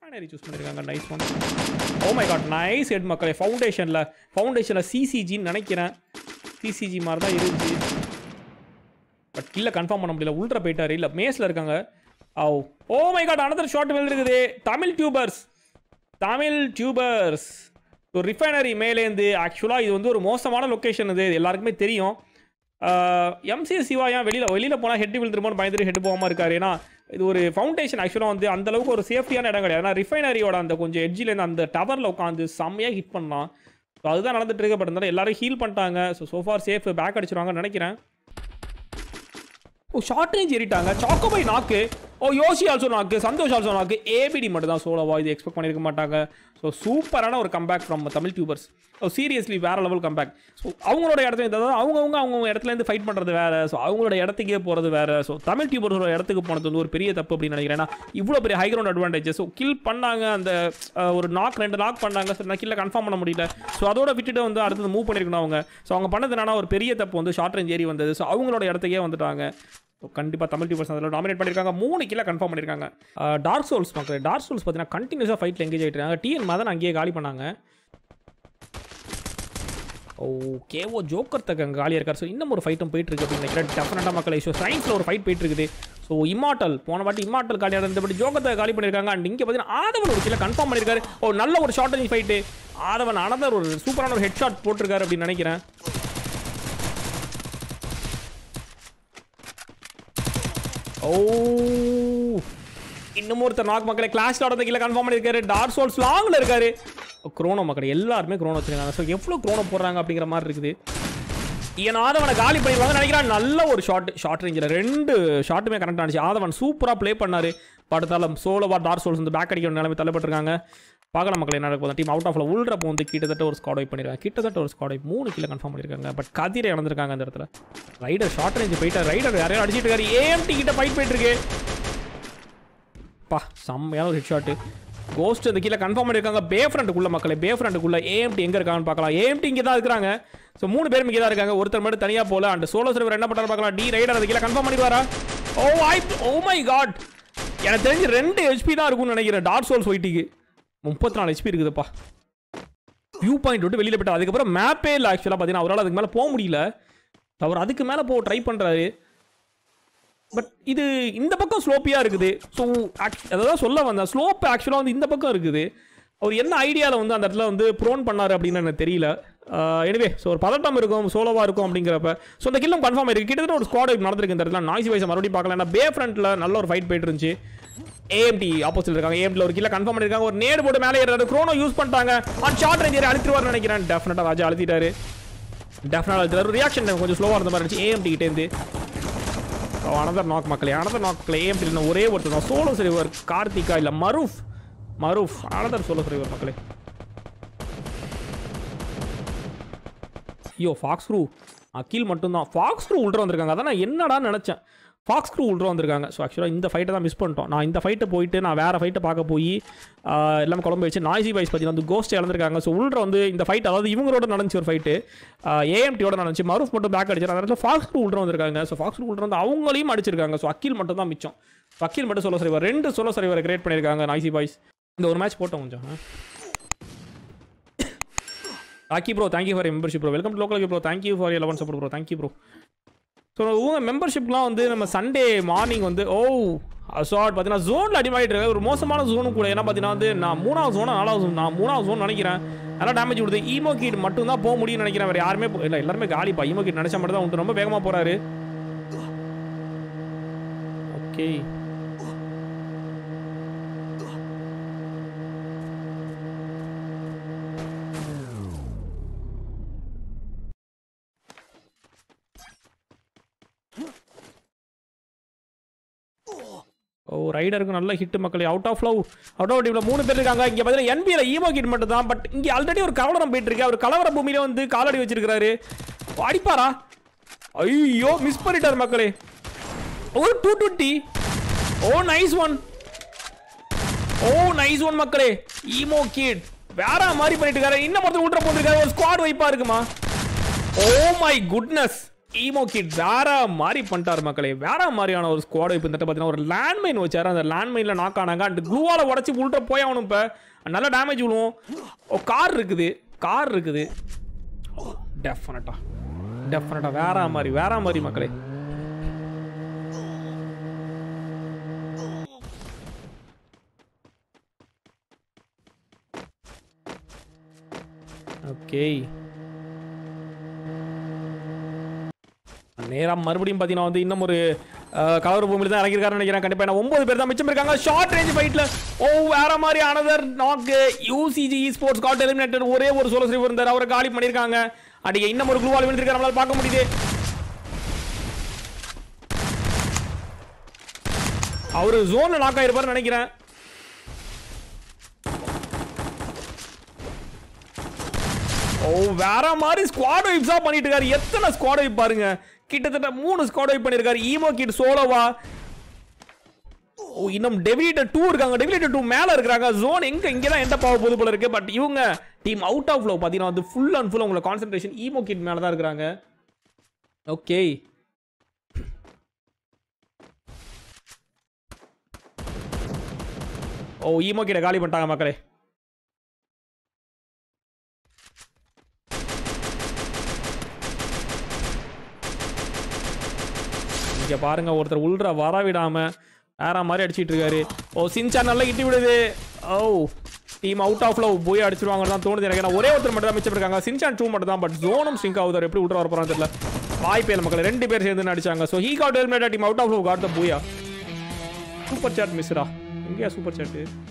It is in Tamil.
ரிஃபைனரி சூஸ் பண்ணியிருக்காங்க nice one oh my god nice head மக்களே ஃபவுண்டேஷனில் ஃபவுண்டேஷனில் சிசிஜின்னு நினைக்கிறேன் சிசிஜி மாதிரி தான் இருந்துச்சு பட் கீழே கன்ஃபார்ம் பண்ண முடியல உள்ட்ர போயிட்டாரு இல்லை மேஸில் இருக்காங்க oh oh my god another short இருக்குது தமிழ் டியூபர்ஸ் தமிழ் டியூபர்ஸ் ஒரு ரிஃபைனரி மேலேருந்து ஆக்சுவலாக இது வந்து ஒரு மோசமான லொக்கேஷன் இது எல்லாருக்குமே தெரியும் எம்சி சிவா ஏன் வெளியில் வெளியில் போனால் ஹெட் விழுந்துருமோன்னு பயந்துட்டு ஹெட் போகாமல் இருக்காரு ஏன்னா இது ஒரு ஃபவுண்டேஷன் ஆக்சுவலாக வந்து அந்த அளவுக்கு ஒரு சேஃப்டியான இடம் கிடையாது ஏன்னா ரிஃபைனரியோட அந்த கொஞ்சம் எட்ஜிலேருந்து அந்த டவரில் உட்காந்து செம்மையாக ஹிட் பண்ணலாம் ஸோ அதுதான் நடந்துட்டு இருக்கு பட் இருந்தாலும் எல்லாரும் ஹீல் பண்ணிட்டாங்க ஸோ சோஃபார் சேஃப் பேக் அடிச்சிருவாங்கன்னு நினைக்கிறேன் ஓ ஷார்ட் ரேஞ்ச் ஏறிட்டாங்க சாக்கோபை நாக்கு ஓ யோசி ஆல்சோ நாக்கு சந்தோஷ் ஆல்சோ நாக்கு ஏபிடி மட்டும் தான் சோலோவா இது எக்ஸ்பெக்ட் பண்ணியிருக்க மாட்டாங்க ஸோ சூப்பரான ஒரு comeback from Tamil tubers so seriously வேற லெவல் கம்பேக் ஸோ அவங்களோட இடத்துல அதாவது அவங்கவுங்க அவங்கவுங்க இடத்துலேருந்து ஃபைட் பண்ணுறது வேற ஸோ அவங்களோட இடத்துக்கே போகிறது வேற ஸோ தமிழ் டியூபர்ஸோட இடத்துக்கு போனது வந்து ஒரு பெரிய தப்பு அப்படின்னு நினைக்கிறேன் ஏன்னா இவ்வளோ பெரிய high ground advantage so kill பண்ணாங்க அந்த அஹ், ஒரு நாக் ரெண்டு நாக் பண்ணாங்க ஸோ நான் கில்ல கன்ஃபார்ம் பண்ண முடியல ஸோ அதோட விட்டுட்டு வந்து அடுத்தது மூவ் பண்ணியிருக்கணும் அவங்க ஸோ அவங்க பண்ணது என்னன்னா ஒரு பெரிய தப்பு வந்து ஷார்ட் ரேஞ்ச் ஏறி வந்தது ஸோ அவங்களோட இடத்துக்கே வந்துட்டாங்க ஸோ கண்டிப்பாக தமிழ் டியூபர்ஸ் அதில் நாமினேட் பண்ணியிருக்காங்க மூணு கிலோ கன்ஃபார்ம் பண்ணியிருக்காங்க டார்க் சோல்ஸ் மக்கள் டார்க் சோல்ஸ் பார்த்தீங்கன்னா கண்டினியூஸாக ஃபைட்டில் எங்கேஜ் ஆகிட்டு இருக்காங்க டிஎன் மதன் அங்கேயே காலி பண்ணாங்க ஓகே ஓ ஜோக்கர் தக்க அங்கே காலியாக இருக்கார் ஸோ இன்னும் ஒரு ஃபைட்டும் போயிட்டு இருக்கு அப்படின்னு நினைக்கிறேன் டெஃபினட்டாக மக்களை ஸோ சயின்ஸில் ஒரு ஃபைட் போயிட்டு இருக்குது ஸோ இம்மாட்டல் போன வாட்டி இம்மாட்டல் காலியாக இருந்தபடி ஜோக்கர் தக்க காலி பண்ணியிருக்காங்க அண்ட் இங்கே பார்த்தீங்கன்னா ஆதவன் ஒரு கிலோ கன்ஃபார்ம் பண்ணியிருக்காரு ஓ நல்ல ஒரு short range fight Aadhavan another ஒரு சூப்பரான ஒரு ஹெட் ஷாட் போட்டிருக்காரு அப்படின்னு நினைக்கிறேன் ஓ இன்னும் ஒருத்தர் நாக் மக்களை கிளாஸ் ஆடுறது கீழே கன்ஃபார்ம் பண்ணியிருக்காரு டார்க் சோல்ஸ் லாங்கில் இருக்காரு குரோனோ மக்கள் எல்லாருமே குரோனோ வச்சிருக்காங்க ஸோ எவ்வளோ குரோனோ போடுறாங்க அப்படிங்கிற மாதிரி இருக்குது ஏன் ஆதவனை காலி பண்ணிடுவாங்க நினைக்கிறேன் நல்ல ஒரு ஷாட் ஷார்ட் ரேஞ்சில் ரெண்டு ஷாட்டுமே கரெக்ட் ஆனிச்சு ஆதவன் சூப்பராக ப்ளே பண்ணாரு படுத்தாலும் சோலோவா டார்க் சோல்ஸ் வந்து பேக் அடிக்கிற நிலைமை தள்ளப்பட்டிருக்காங்க பார்க்கலாம் மக்கள் என்ன நடக்கும் டீம் அவுட் ஆஃப்ல உள்றப்போ வந்து கிட்டத்தட்ட ஒரு ஸ்காட் வைப் பண்ணிருக்காங்க கிட்டத்தட்ட ஒரு ஸ்காட் வைப் மூணு கிலோ கன்ஃபார்ம் பண்ணியிருக்காங்க பட் கதிரை இழந்திருக்காங்க அந்த இடத்துல ரைடர் ஷார்ட் ரேஞ்ச் போயிட்டார் ரைடர் யாரையும் அடிச்சிட்டு இருக்காரு ஏஎம்டி கிட்ட ஃபைட் போயிட்டு இருக்கு பா செம்மையான ஒரு ஹெட் ஷாட்டு கோஸ்ட் இந்த கீழே கன்ஃபார்ம் பண்ணியிருக்காங்க பே ஃப்ரண்ட்டுக்குள்ள மக்களே பே ஃப்ரண்ட்டுக்குள்ள ஏஎம்டி எங்கே இருக்காங்கன்னு பார்க்கலாம் ஏஎம்டி இங்கே தான் இருக்கிறாங்க ஸோ மூணு பேரும் இங்கே தான் இருக்காங்க ஒருத்தர் மட்டும் தனியாக போல அண்ட் சோலோ சர்வர் என்ன பண்ணுறாரு பார்க்கலாம் டி ரைடர் அது கீழே கன்ஃபார்ம் பண்ணிடுவாரா oh I oh my god எனக்கு தெரிஞ்சு ரெண்டு ஹெச்பி தான் இருக்கும்னு நினைக்கிறேன் டார்க் சோல்ஸ் ஒயிட்டிக்கு முப்பத்தி நாலு ஹெச்பி இருக்குதுப்பா வியூ பாயிண்ட் விட்டு வெளியில் போயிட்டு அதுக்கப்புறம் மேப்பே இல்லை ஆக்சுவலாக பார்த்தீங்கன்னா அவரால் அதுக்கு மேலே போக முடியல அவர் அதுக்கு மேலே போக ட்ரை பண்ணுறாரு பட் இது இந்த பக்கம் ஸ்லோப்பியாக இருக்குது ஸோ அதான் சொல்ல வந்தேன் ஸ்லோப் ஆக்சுவலாக வந்து இந்த பக்கம் இருக்குது அவர் என்ன ஐடியாவில் வந்து அந்த இடத்துல வந்து ப்ரோன் பண்ணார் அப்படின்னு எனக்கு தெரியல எனிவே ஸோ ஒரு பதட்டம் இருக்கும் சோலோவாக இருக்கும் அப்படிங்கிறப்ப ஸோ இந்த கில்லும் கன்ஃபார்ம் ஆயிருக்கு கிட்டத்தட்ட ஒரு ஸ்குவாட் நடந்திருக்கு இந்த இடத்துல நாய்ஸ் வைஸ் மறுபடியும் பார்க்கலாம் ஏன்னா பே ஃப்ரண்ட்டில் நல்ல ஒரு ஃபைட் போயிட்டு இருந்துச்சு ஏஎம்டி ஆப்போசிட் இருக்காங்க ஏஎம்டியில் ஒரு கில்ல கன்ஃபார்ம் பண்ணிருக்காங்க ஒரு நேடு போட்டு மேலே ஏறாரு க்ரோனோ யூஸ் பண்ணிட்டாங்க ஆன் ஷார்ட் ரேஞ்சர் அழுத்திடுவார்னு நினைக்கிறேன் டெஃபினட்டாக ராஜா அழுத்திட்டாரு டெஃபினட்டாக அழுத்திட்டாரு ரியாக்ஷன் டைம் கொஞ்சம் ஸ்லோவாக இருந்த மாதிரி இருந்துச்சு ஏஎம்டி கிட்டேருந்து அனதர் நாக் மக்களே அனதர் நாக் மக்களே ஏஎம்டி இல்லை ஒரே ஒருத்தர் தான் சோலோ சரிவர் கார்த்திகா இல்லை Maroof Maroof another solo survivor மக்களே ஐயோ ஃபாக்ஸ் க்ரூ அகில் மட்டும்தான் ஃபாக்ஸ் க்ரூ உள்ற வந்திருக்காங்க அதான் நான் என்னடா நினச்சேன் ஃபாக்ஸ் க்ரூ உள்ற வந்திருக்காங்க ஸோ ஆக்சுவலாக இந்த ஃபைட்டை தான் மிஸ் பண்ணிட்டோம் நான் இந்த ஃபைட்டை போயிட்டு நான் வேறு ஃபைட்டை பார்க்க போய் ஆஹ், எல்லாமே குழம்பு வச்சு நாய்ஸி வைஸ் பார்த்தீங்கன்னா வந்து கோஸ்ட் இழந்திருக்காங்க ஸோ உள்ற வந்து இந்த ஃபைட் அதாவது இவங்களோட நடந்துச்சு ஒரு ஃபைட்டு ஏஎம்டியோட நடந்துச்சு மரூஃப் மட்டும் பேக் அடிச்சார் அந்த இடத்துல ஃபாக்ஸ் க்ரூ உள்ற வந்திருக்காங்க ஸோ ஃபாக்ஸ் க்ரூ உள்ற வந்து அவங்களையும் அடிச்சிருக்காங்க ஸோ அக்கில் மட்டும் தான் மிச்சம் ஸோ அக்கில் மட்டும் சொல்ல சரிவர் ரெண்டு சொல்ல சரிவரை கிரியேட் பண்ணியிருக்காங்க நாய்ஸி பாய்ஸ் இந்த ஒரு மேட்ச் போட்டோம் கொஞ்சம் ஆ. Rocky bro thank you for membership bro welcome to local bro thank you for eleven support bro thank you bro so உங்க மெம்பர்ஷிப்லாம் வந்து நம்ம சண்டே மார்னிங் வந்து ஓ அசாட் பார்த்தீங்கன்னா ஜோனில் அடிமாயிட்டு இருக்கு ஒரு மோசமான ஜோனும் கூட ஏன்னா பார்த்தீங்கன்னா வந்து நான் மூணாவது ஜோனா நாலாவது zone, நான் மூணாவது ஜோன் நினைக்கிறேன் நல்லா டேமேஜ் கொடுத்து ஈமோ கீட் மட்டும் தான் போக முடியும்னு நினைக்கிறேன் வேறு யாருமே போ- இல்லை எல்லாருமே காலிப்பா ஈமோ கீட் நினச்சா மட்டும் தான் உண்டு ரொம்ப வேகமாக போகிறாரு ஓகே ஓ ரைடருக்கு நல்ல ஹிட் மக்களே out of love out of டீமில் மூணு பேர் இருக்காங்க இங்கே பார்த்தீங்கன்னா என்பியில் ஈமோ கிட் மட்டும் தான் பட் இங்கே ஆல்ரெடி ஒரு கலவரம் போயிட்டு இருக்கு அவர் கலவர பூமியில வந்து காலடி வச்சிருக்காரு அடிப்பாரா ஐயோ மிஸ் பண்ணிட்டார் மக்களே ஒரு two twenty oh nice one oh nice one மக்களே ஈமோ கிட் வேற மாதிரி பண்ணிட்டு இருக்காரு இன்னும் ஒருத்தர் விட்ற போட்டுருக்காரு ஒரு ஸ்குவாட் வைப்பா இருக்குமா oh my goodness emo kid வேற மாதிரி பண்ணிட்டார் மக்களே வேற மாதிரியான ஒரு ஸ்குவாட் இப்போ இந்த பார்த்தீங்கன்னா ஒரு லேண்ட்மைன் வச்சாரு அந்த லேண்ட்மைனில் நாக் ஆனாங்க அண்ட் க்ளூவால் உடச்சி உள்ற போய் ஆகணும் இப்போ நல்ல டேமேஜ் விழுவும் ஓ கார் இருக்குது கார் இருக்குது டெஃபினட்டா டெஃபினட்டா வேற மாதிரி வேற மாதிரி மக்களே ஓகே நேரம் மறுபடியும் பார்த்தீங்கன்னா வந்து இன்னும் ஒரு கவர் பூமியில் தான் இறங்கியிருக்காருன்னு நினைக்கிறேன் கண்டிப்பாக என்ன ஒன்பது பேர் தான் மிச்சம் இருக்காங்க ஷார்ட் ரேஞ்ச் ஃபைட்டில் ஓ வேற மாதிரி அனதர் நாக்கு யூசிஜி ஸ்போர்ட்ஸ் காட் எலிமினேட்டர் ஒரே ஒரு சோலோ ஸ்ரீவர் இருந்தார் அவரை காலி பண்ணியிருக்காங்க அடிக்க இன்னும் ஒரு குளூவால் விழுந்திருக்காரு நம்மளால பார்க்க முடியுது அவரு ஜோன்ல நாக் ஆயிருப்பாருன்னு நினைக்கிறேன் ஓ வேற மாதிரி ஸ்குவாட் வைப்ஸா பண்ணிட்டு இருக்காரு எத்தனை ஸ்குவாட் வைப் பாருங்க கிட்டத்தட்ட மூணு ஸ்குவாட் வைப் பண்ணிருக்காரு ஈமோ கிட் சோலோவா ஓ இன்னும் டெவிலிட்டர் டூ இருக்காங்க டெவிலிட்டர் டூ மேல இருக்காங்க ஜோன் எங்க இங்க தான் எந்த பாவ போது போல இருக்கு பட் இவங்க டீம் அவுட் ஆஃப் ஃப்ளோ பாத்தீங்கன்னா வந்து ஃபுல் அண்ட் ஃபுல் உங்களை கான்சென்ட்ரேஷன் ஈமோ கிட் மேல தான் இருக்கிறாங்க ஓகே ஓ ஈமோ கிட்ட காலி பண்ணிட்டாங்க மக்களே இங்க பாருங்க ஒருத்தர் உள்ற வர விடாம வேற மாதிரி அடிச்சிட்டு இருக்காரு ஓ சின்சான் நல்லா இட்டி விடுது oh team out of love போய் அடிச்சிருவாங்க தான் தோணுது எனக்கு ஏன்னா ஒரே ஒருத்தர் மட்டும் தான் மிச்சம் இருக்காங்க சின்சான் டூ மட்டும் தான் பட் ஜோனும் ஸ்ட்ரிங்க் ஆகுது எப்படி உள்ள வர போறான்னு தெரியல வாய்ப்பே இல்லை மக்கள் ரெண்டு பேர் சேர்ந்து அடிச்சாங்க so he got helmet team out of love got the booyah super chat Mishra எங்கேயா சூப்பர் சாட்